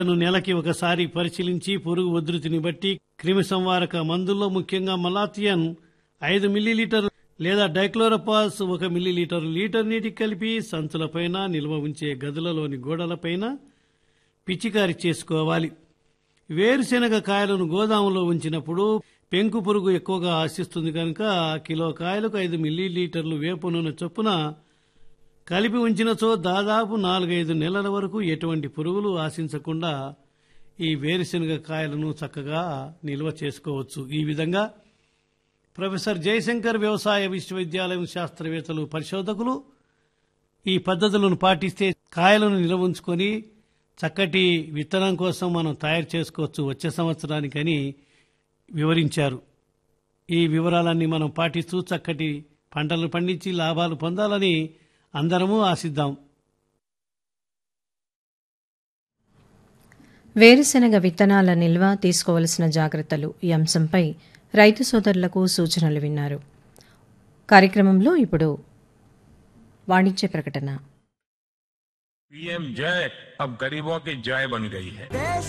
ను నెలకి ఒకసారి పరిశీలించి పురుగు ఉధృతిని బట్టి క్రిమి సంవారక మందుల్లో ముఖ్యంగా మలాథియన్ ఐదు మిల్లీలీటర్ లేదా డైక్లోరపాస్ ఒక మిల్లీలీటర్ లీటర్ నీటికి కలిపి సంచులపైన నిల్వ ఉంచే గదులలోని గోడలపైన పిచికారి చేసుకోవాలి వేరుశెనగ కాయలను గోదాములో ఉంచినప్పుడు పెంకు పురుగు ఎక్కువగా ఆశిస్తుంది కనుక కిలో కాయలకు ఐదు మిల్లీలీటర్లు వేప నూనె చొప్పున కలిపి ఉంచినచో దాదాపు నాలుగైదు నెలల వరకు ఎటువంటి పురుగులు ఆశించకుండా ఈ వేరుశెనగ కాయలను చక్కగా నిల్వ చేసుకోవచ్చు ఈ విధంగా ప్రొఫెసర్ జయశంకర్ వ్యవసాయ విశ్వవిద్యాలయం శాస్త్రవేత్తలు పరిశోధకులు ఈ పద్ధతులను పాటిస్తే కాయలను నిల్వ ఉంచుకొని చక్కటి విత్తనం కోసం మనం తయారు చేసుకోవచ్చు వచ్చే సంవత్సరానికని వివరించారు ఈ వివరాలన్నీ మనం పాటిస్తూ చక్కటి పంటలను పండించి లాభాలు పొందాలని అందరము ఆశిద్దాం వేరుశెనగ విత్తనాల నిల్వ తీసుకోవలసిన జాగ్రత్తలు ఈ అంశంపై రైతు సోదరులకు సూచనలు విన్నారు కార్యక్రమంలో ఇప్పుడు వాణిజ్య ప్రకటన पीएम जय अब गरीबों की जय बन गई है देश